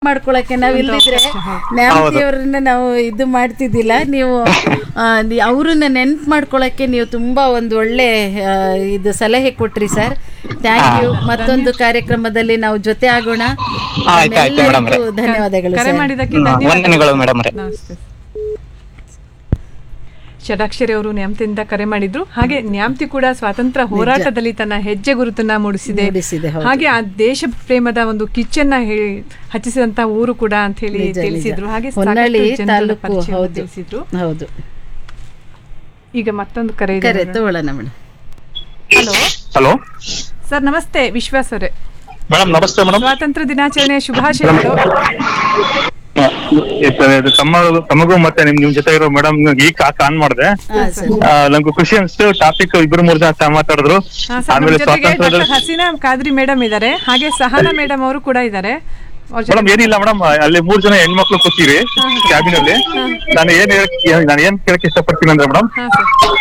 ಮಾಡ್ಕೊಳಕ್ಕೆ ನಾವ್ ಇಲ್ದಿದ್ರೆ ನ್ಯಾಮತಿಯವ್ರನ್ನ ನಾವು ಇದು ಮಾಡ್ತಿದ್ದಿಲ್ಲ ನೀವು ಆ, ನಿ- ಅವ್ರನ್ನ ನೆನ್ಪು ಮಾಡ್ಕೊಳಕ್ಕೆ ನೀವು ತುಂಬಾ ಒಂದು ಒಳ್ಳೆ ಆ, ಇದು ಸಲಹೆ ಕೊಟ್ರಿ ಸರ್ ಥ್ಯಾಂಕ್ ಯು ಮತ್ತೊಂದು ಕಾರ್ಯಕ್ರಮದಲ್ಲಿ ನಾವು ಜೊತೆ ಆಗೋಣ ಆಯ್ತು, ಆಯ್ತು, ಮೇಡಮ್ ಅವ್ರೆ. ನಿಮ್ಮೆಲ್ಲರಿಗೂ ಧನ್ಯವಾದಗಳು ಕರೆ ಸರ್ ಮಾಡಿದ್ದಕ್ಕೆ ಹ್ಮ್, ಧನ್ಯವಾದ ವಂದನೆಗಳು ಮೇಡಮ್ ಅವರೇ ನಮಸ್ತೆ ಷಡಾಕ್ಷರಿ ಅವರು ನ್ಯಾಮತಿಯಿಂದ ಕರೆ ಮಾಡಿದ್ರು ಹಾಗೆ ನ್ಯಾಮತಿ ಕೂಡ ಸ್ವಾತಂತ್ರ್ಯ ಹೋರಾಟದಲ್ಲಿ ತನ್ನ ಹೆಜ್ಜೆ ಗುರುತನ್ನ ಮೂಡಿಸಿದೆ ಮೂಡಿಸಿದೆ, ಹೌದು. ಹಾಗೆ ಆ ದೇಶ ಪ್ರೇಮದ ಒಂದು ಕಿಚ್ಚನ್ನ ಹೇಳಿ ಹಚ್ಚಿಸಿದಂತ ಊರು ಕೂಡ ಅಂತ ಹೇಳಿ ನಿಜ, ನಿಜ. ತಿಳಿಸಿದ್ರು ಹಾಗೆ ಹೊನ್ನಾಳಿ ಸಾಕಷ್ಟು ಜನರ ತಾಲೂಕು ಪರಿಚಯವನ್ನ ಹೌದು ತಿಳಿಸಿದ್ರು ಹೌದು ಈಗ ಮತ್ತೊಂದು ಕರೆ ಇದೆ ಕರೆ ತಗೊಳ್ಳೋಣ ಮೇಡಮ್ ಹಲೋ ಹಲೋ ಸರ್ ನಮಸ್ತೆ ವಿಶ್ವಾಸ್ ಅವರೇ ಮೇಡಮ್ ನಮಸ್ತೆ ಮೇಡಮ್ ಸ್ವಾತಂತ್ರ್ಯ ದಿನಾಚರಣೆಯ ಶುಭಾಶಯಗಳು ತಮ್ಮ ತಮಗೂ ಮತ್ತೆ ನಿಮ್ ನಿಮ್ ಜೊತೆ ಇರೋ ಮೇಡಮ್ ಈಗ ಆನ್ ಮಾಡಿದೆ ಹಾ ಸರ್ ನಂಗೆ ಖುಷಿ ಅನ್ಸ್ತು ಟಾಪಿಕ್ ಇಬ್ರು ಮೂರ್ ಜನ ಚೆನ್ನಾಗ್ ಮಾತಾಡಿದ್ರು ಹಾ, ಸರ್, ನಮ್ಮ ಆಮೇಲೆ ಜೊತೆಗೆ ಸ್ವಾತಂತ್ರ್ಯದ ಡಾಕ್ಟರ್ ಹಸೀನಾ ಖಾದ್ರಿ ಮೇಡಮ್ ಇದ್ದಾರೆ ಹಾಗೆ ಸಹನಾ ಮೇಡಮ್ ಅವರು ಕೂಡ ಇದ್ದಾರೆ ಅವ್ರ ಜೊತೆ ಮೇಡಮ್ ಏನಿಲ್ಲ ಮೇಡಮ್ ಅಲ್ಲಿ ಮೂರ್ ಜನ ಹೆಣ್ಮಕ್ಳು ಕೂತೀವಿ ಕ್ಯಾಬಿನ್ ಅಲ್ಲಿ ನಾನು ಏನ್ ಹೇಳಕ್ ನಾನು ಏನ್ ಕೇಳಕ್ ಇಷ್ಟಪಡ್ತೀನಿ ಅಂದ್ರೆ ಮೇಡಮ್ ಹಾ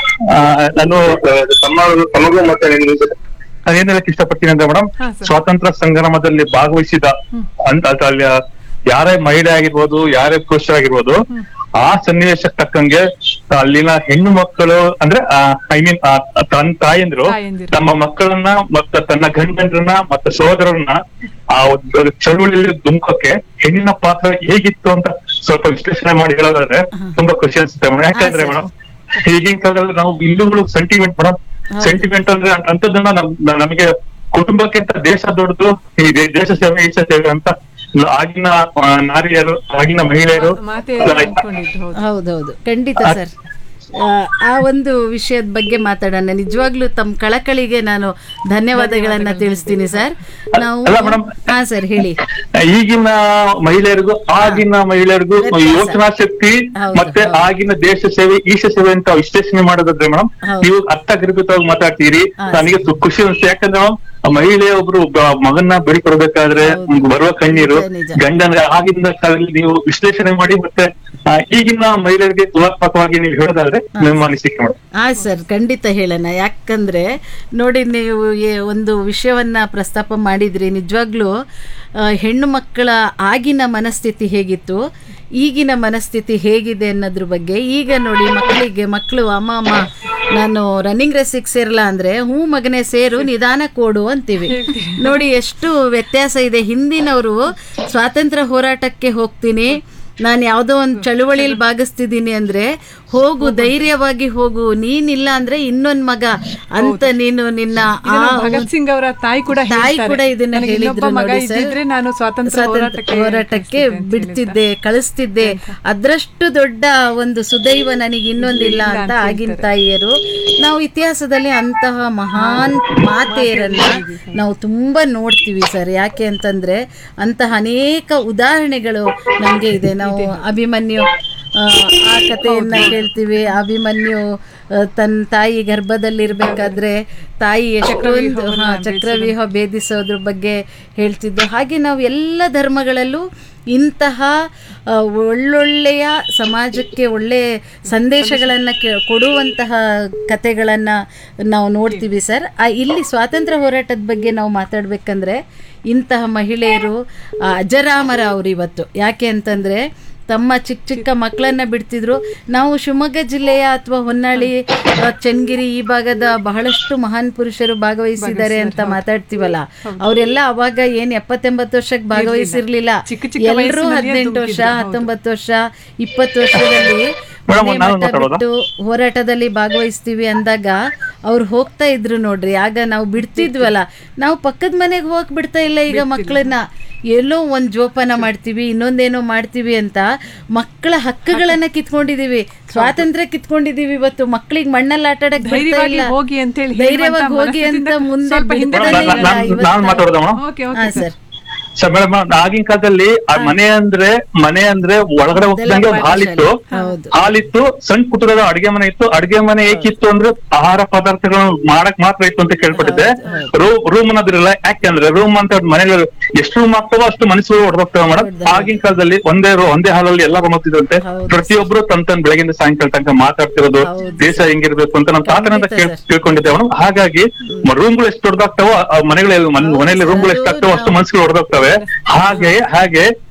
ಸರ್ ನಾನು ಆ, ತಮ್ಮ ತಮಗೂ ಮತ್ತೆ ನಿಮ್ ಜೊತೆ ನಾನು ಏನ್ ಹೇಳಕ್ ಇಷ್ಟಪಡ್ತೀನಿ ಅಂದ್ರೆ ಮೇಡಮ್ ಹಾ, ಸರ್. ಸ್ವಾತಂತ್ರ್ಯ ಸಂಗ್ರಾಮದಲ್ಲಿ ಭಾಗವಹಿಸಿದ ಅಂತ ಅದ್ ಅಲ್ಲಿ ಯಾರೇ ಮಹಿಳೆ ಆಗಿರ್ಬೋದು ಯಾರೇ ಪುರುಷರಾಗಿರ್ಬೋದು ಆ ಸನ್ನಿವೇಶಕ್ಕೆ ತಕ್ಕಂಗೆ ಅಲ್ಲಿನ ಹೆಣ್ಣು ಮಕ್ಕಳು ಅಂದ್ರೆ ಐ ಮೀನ್ ತನ್ನ ತಾಯಂದ್ರು ತಾಯಂದಿರು. ತಮ್ಮ ಮಕ್ಕಳನ್ನ ಮತ್ತೆ ತನ್ನ ಗಂಡಂದ್ರನ್ನ ಮತ್ತೆ ಸಹೋದರನ್ನ ಆ ಒಂದು ಚಳುವಳಿಯಲ್ಲಿ ದುಮ್ಕಕ್ಕೆ ಹೆಣ್ಣಿನ ಪಾತ್ರ ಹೇಗಿತ್ತು ಅಂತ ಸ್ವಲ್ಪ ವಿಶ್ಲೇಷಣೆ ಮಾಡಿ ಹೇಳೋದಾದ್ರೆ ತುಂಬಾ ಖುಷಿ ಅನ್ಸುತ್ತೆ ಮೇಡಮ್ ಯಾಕಂದ್ರೆ ಸರ್. ಮೇಡಮ್ ಈಗಿನ ಕಾಲದಲ್ಲಿ ನಾವು ಇಲ್ಲುಗಳು ಸೆಂಟಿಮೆಂಟ್ ಮೇಡಮ್ ಸೆಂಟಿಮೆಂಟ್ ಅಂದ್ರೆ ಅಂ- ಅಂಥದ್ದನ್ನ ನಮ್- ನ- ನಮಗೆ ಕುಟುಂಬಕ್ಕಿಂತ ದೇಶ ದೊಡ್ಡದು ಈ ದೇ- ದೇಶ ಸೇವೆ ಈಶ ಸೇವೆ ಅಂತ ಆಗಿನ ಆ, ನಾರಿಯರು ಆಗಿನ ಮಹಿಳೆಯರು ಮಾತೆ ಅನ್ಕೊಂಡಿದ್ದು ಹೌದು ಹೌದೌದು ಖಂಡಿತ ಸರ್ ಆ, ಆ ಒಂದು ವಿಷಯದ ಬಗ್ಗೆ ಮಾತಾಡೋಣ ನಿಜವಾಗ್ಲೂ ತಮ್ಮ ಕಳಕಳಿಗೆ ನಾನು ಧನ್ಯವಾದಗಳನ್ನ ತಿಳಿಸ್ತೀನಿ ಸರ್ ನಾವು ಅಲ್ಲ ಮೇಡಮ್. ಹಾ ಸರ್ ಹೇಳಿ ಈಗಿನ ಮಹಿಳೆಯರಿಗೂ ಆಗಿನ ಮಹಿಳೆಯರಿಗೂ ವ್ಯತ್ಯಾಸ. ಯೋಚನಾ ಶಕ್ತಿ ಹೌದು, ಮತ್ತೆ ಹೌದು. ಆಗಿನ ದೇಶ ಸೇವೆ ಈಶ ಸೇವೆ ಅಂತ ವಿಶ್ಲೇಷಣೆ ಮಾಡೋದಾದ್ರೆ ಮೇಡಮ್ ಹೌದು. ನೀವು ಅರ್ಥಗರ್ಭಿತವಾಗಿ ಮಾತಾಡ್ತೀರಿ ಹಾ, ನನಗೆ ತು- ಖುಷಿ ಅನ್ಸುತ್ತೆ ಯಾಕಂದ್ರೆ ಮೇಡಮ್ ಮಹಿಳೆ ಒಬ್ರು ಬ- ಮಗನ್ನ ಬಳಿ ಕೊಡ್ಬೇಕಾದ್ರೆ ಹೌದು. ಬರುವ ಕಣ್ಣೀರು ನಿಜ, ನಿಜ. ಗಂಡನ ಆಗಿನ ಕಾಲದಲ್ಲಿ ನೀವು ವಿಶ್ಲೇಷಣೆ ಮಾಡಿ ಮತ್ತೆ ಆ, ಈಗಿನ ಮಹಿಳೆಯರಿಗೆ ತುಲಾತ್ಮಕವಾಗಿ ನೀವು ಹೇಳೋದಾದ್ರೆ ನಿಮ್ಮ ಅನಿಸಿಕೆ ಮೇಡಮ್ ಹಾ ಸರ್ ಖಂಡಿತ ಹೇಳೋಣ ಯಾಕಂದ್ರೆ ನೋಡಿ ನೀವು ಏ- ಒಂದು ವಿಷಯವನ್ನ ಪ್ರಸ್ತಾಪ ಮಾಡಿದ್ರಿ ನಿಜವಾಗ್ಲೂ ಆ, ಹೆಣ್ಣು ಮಕ್ಕಳ ಆಗಿನ ಮನಸ್ಥಿತಿ ಹೇಗಿತ್ತು ಈಗಿನ ಮನಸ್ಥಿತಿ ಹೇಗಿದೆ ಅನ್ನೋದ್ರ ಬಗ್ಗೆ ಈಗ ನೋಡಿ ಮಕ್ಕಳಿಗೆ ಮಕ್ಕಳು ಅಮ್ಮ ಅಮ್ಮ ನಾನು ರನ್ನಿಂಗ್ ರೇಸಿಗೆ ಸೇರಲ್ಲ ಅಂದ್ರೆ ಹ್ಞೂ ಮಗನೇ ಸೇರು ನಿಧಾನ ಕೊಡು ಅಂತೀವಿ ನೋಡಿ ಎಷ್ಟು ವ್ಯತ್ಯಾಸ ಇದೆ ಹಿಂದಿನವರು ಸ್ವಾತಂತ್ರ್ಯ ಹೋರಾಟಕ್ಕೆ ಹೋಗ್ತೀನಿ ನಾನು ಯಾವುದೋ ಒಂದು ಚಳುವಳಿಯಲ್ಲಿ ಭಾಗಿಸ್ತಿದ್ದೀನಿ ಅಂದ್ರೆ ಹೋಗು ಧೈರ್ಯವಾಗಿ ಹೋಗು ನೀನಿಲ್ಲ ಅಂದ್ರೆ ಇನ್ನೊಂದ್ ಮಗ ಅಂತ ನೀನು ನಿನ್ನ ಆ ಇದನ್ನ ಭಗತ್ ಸಿಂಗ್ ಅವರ ತಾಯಿ ಕೂಡ ತಾಯಿ ಹೇಳ್ತಾರೆ. ಕೂಡ ಇದನ್ನ ನನಗೆ ಇನ್ನೊಬ್ಬ ಹೇಳಿದ್ರು ಮಗ ನೋಡಿ ಸರ್. ಇದ್ದಿದ್ರೆ ನಾನು ಸ್ವಾತಂತ್ರ್ಯ ಸ್ವಾತಂತ್ರ್ಯ ಹೋರಾಟಕ್ಕೆ ಹೋರಾಟಕ್ಕೆ ಕಳಿಸ್ತಿದ್ದೆ ಅಂತ ಬಿಡ್ತಿದ್ದೆ ಕಳಿಸ್ತಿದ್ದೆ ಅದ್ರಷ್ಟು ದೊಡ್ಡ ಒಂದು ಸುದೈವ ನನಗೆ ಇನ್ನೊಂದಿಲ್ಲ ಅಂತ ಆಗಿನ ತಾಯಿಯರು ನಾವು ಇತಿಹಾಸದಲ್ಲಿ ಅಂತಹ ಮಹಾನ್ ಮಾತೆಯರನ್ನ ನಾವು ತುಂಬಾ ನೋಡ್ತೀವಿ ಸರ್ ಯಾಕೆ ಅಂತಂದ್ರೆ ಅಂತಹ ಅನೇಕ ಉದಾಹರಣೆಗಳು ನಮ್ಗೆ ಇದೆ ನಾವು ಅಭಿಮನ್ಯು ಆ, ಆ ಕಥೆಯನ್ನ ಕೇಳ್ತೀವಿ ಅಭಿಮನ್ಯು ಆ, ತನ್ನ ತಾಯಿ ಗರ್ಭದಲ್ಲಿರ್ಬೇಕಾದ್ರೆ ತಾಯಿ ಎಷ್ಟೊಂದು ಹಾ ಚಕ್ರವ್ಯೂಹ ಭೇದಿಸೋದ್ರ ಬಗ್ಗೆ ಹೇಳ್ತಿದ್ದು ಹಾಗೆ ನಾವು ಎಲ್ಲ ಧರ್ಮಗಳಲ್ಲೂ ಇಂತಹ ಆ, ಒಳ್ಳೊಳ್ಳೆಯ ಸಮಾಜಕ್ಕೆ ಒಳ್ಳೆ ಸಂದೇಶಗಳನ್ನು ಕೆ ಕೊಡುವಂತಹ ಕತೆಗಳನ್ನು ನಾವು ನೋಡ್ತೀವಿ ಸರ್ ಆ, ಇಲ್ಲಿ ಸ್ವಾತಂತ್ರ್ಯ ಹೋರಾಟದ ಬಗ್ಗೆ ನಾವು ಮಾತಾಡಬೇಕಂದ್ರೆ ಇಂತಹ ಮಹಿಳೆಯರು ಆ, ಅಜರಾಮರ ಅವರು ಇವತ್ತು ಯಾಕೆ ಅಂತಂದರೆ ತಮ್ಮ ಚಿಕ್ಕ ಚಿಕ್ಕ ಮಕ್ಕಳನ್ನ ಬಿಡ್ತಿದ್ರು ನಾವು ಶಿವಮೊಗ್ಗ ಜಿಲ್ಲೆಯ ಅಥವಾ ಹೊನ್ನಾಳಿ ಆ, ಚನ್ನಗಿರಿ ಈ ಭಾಗದ ಬಹಳಷ್ಟು ಮಹಾನ್ ಪುರುಷರು ಭಾಗವಹಿಸಿದ್ದಾರೆ ಅಂತ ಮಾತಾಡ್ತೀವಲ್ಲ ಅವರೆಲ್ಲ ಅವಾಗ ಏನ್ ಎಪ್ಪತ್ತೆಂಬತ್ತು ವರ್ಷಕ್ಕೆ ಭಾಗವಹಿಸಿರ್ಲಿಲ್ಲ ಚಿಕ್ಕ ಚಿಕ್ಕ ಎಲ್ಲರೂ ವಯಸ್ಸಿನಲ್ಲಿಯೇ ಹದಿನೆಂಟು ವರ್ಷ ಧುಮುಕಿದ್ರು, ಹೌದು. ಹತ್ತೊಂಬತ್ತು ವರ್ಷ ಇಪ್ಪತ್ತು ವರ್ಷದಲ್ಲಿ ಮೇಡಮ್, ಮನೆ ನಾನು ಮಠ ಮಾತಾಡೋದಾ? ಬಿಟ್ಟು ಹೋರಾಟದಲ್ಲಿ ಭಾಗವಹಿಸ್ತೀವಿ ಅಂದಾಗ ಅವ್ರು ಹೋಗ್ತಾ ಇದ್ರು ನೋಡ್ರಿ ಆಗ ನಾವು ಬಿಡ್ತಿದ್ವಲ್ಲ ನಾವು ಪಕ್ಕದ ಮನೆಗೆ ಹೋಗಕ್ ಬಿಡ್ತಾ ಇಲ್ಲ ಈಗ ಮಕ್ಕಳನ್ನ ಎಲ್ಲೋ ಒಂದ್ ಜೋಪಾನ ಮಾಡ್ತೀವಿ ಇನ್ನೊಂದೇನೋ ಮಾಡ್ತೀವಿ ಅಂತ ಮಕ್ಕಳ ಹಕ್ಕುಗಳನ್ನ ಕಿತ್ಕೊಂಡಿದೀವಿ ಸ್ವಾತಂತ್ರ್ಯ ಕಿತ್ಕೊಂಡಿದೀವಿ ಇವತ್ತು ಮಕ್ಕಳಿಗೆ ಮಣ್ಣಲ್ಲಿ ಆಟ ಆಡಕ್ ಬಿಡ್ತಾ ಧೈರ್ಯವಾಗಿ ಇಲ್ಲ ಹೋಗಿ ಅಂತ ಹೇಳಿ ಧೈರ್ಯವಾಗಿ ಹೇಳುವಂತ ಹೋಗಿ ಅಂತ ಮನಸ್ಥಿತಿಯಿಂದ ಮುಂದೆ ಸ್ವಲ್ಪ ಹಿಂದೆ ಬಿಡ್ತಾನೆ ಮೇಡಮ್, ಇಲ್ಲ ನಾನ್- ಇವತ್ತು. ನಾನ್ ಮಾತಾಡೋದಾ ಮೇಡಮ್ ಓಕೆ ಹಾ ಓಕೆ ಸರ್ ಸರ್ ಮೇಡಮ್ ಆಗಿನ ಕಾಲದಲ್ಲಿ ಆ ಮನೆ ಅಂದ್ರೆ ಮನೆ ಅಂದ್ರೆ ಒಳಗಡೆ ಹೋಗ್ದಂಗೆ ಒಂದು ಹಾಲಿತ್ತು ಹೌದು. ಹಾಲಿತ್ತು ಸಣ್ಣ ಪುಟ್ಟದ ಅಡಿಗೆ ಮನೆ ಇತ್ತು ಅಡಿಗೆ ಮನೆ ಏಕಿತ್ತು ಅಂದ್ರೆ ಆಹಾರ ಪದಾರ್ಥಗಳನ್ನು ಮಾಡಕ್ ಮಾತ್ರ ಇತ್ತು ಅಂತ ಕೇಳ್ಪಟ್ಟಿದ್ದೆ ರೂಮ್ ಅನ್ನೋದಿರಲ್ಲ ಯಾಕೆಂದ್ರೆ ರೂಮ್ ಅಂತ ಮನೆಗಳು ಎಷ್ಟು ರೂಮ್ ಆಗ್ತಾವೋ ಅಷ್ಟು ಮನಸ್ಸುಗಳು ಹೊಡೆದೋಗ್ತವೆ ಮೇಡಮ್ ಆಗಿನ ಕಾಲದಲ್ಲಿ ಒಂದೇ ರೂ- ಒಂದೇ ಹಾಲಲ್ಲಿ ಎಲ್ಲ ರೂಮ್ ಹೋಗ್ತಿದ್ರಂತೆ ಹೌದು. ಪ್ರತಿಯೊಬ್ರು ತಮ್ಮ ತನ್ನ ಬೆಳಗಿಂದ ಸಾಯಂಕಾಲ ತನಕ ಮಾತಾಡ್ತಿರೋದು ಹೌದು. ದೇಶ ಹೆಂಗಿರ್ಬೇಕು ಅಂತ ನಮ್ಮ ತಾತನಿಂದ ಖಂಡಿತ ಕೇಳ್- ಸರ್. ತಿಳ್ಕೊಂಡಿದ್ದೆ ಮೇಡಮ್ ಹಾಗಾಗಿ ರೂಮ್ಗಳು ಎಷ್ಟು ದೊಡ್ಡದಾಗ್ತಾವೋ ಆ ಮನೆಗಳಲ್ಲಿ ಮನೆಯಲ್ಲಿ ರೂಮ್ಗಳು ಎಷ್ಟಾಗ್ತಾವೋ ಅಷ್ಟು ಮನಸ್ಸುಗಳು ಹೊಡೆದೋಗ್ತವೆ ಹಾಗೆ ಹಾಗೆ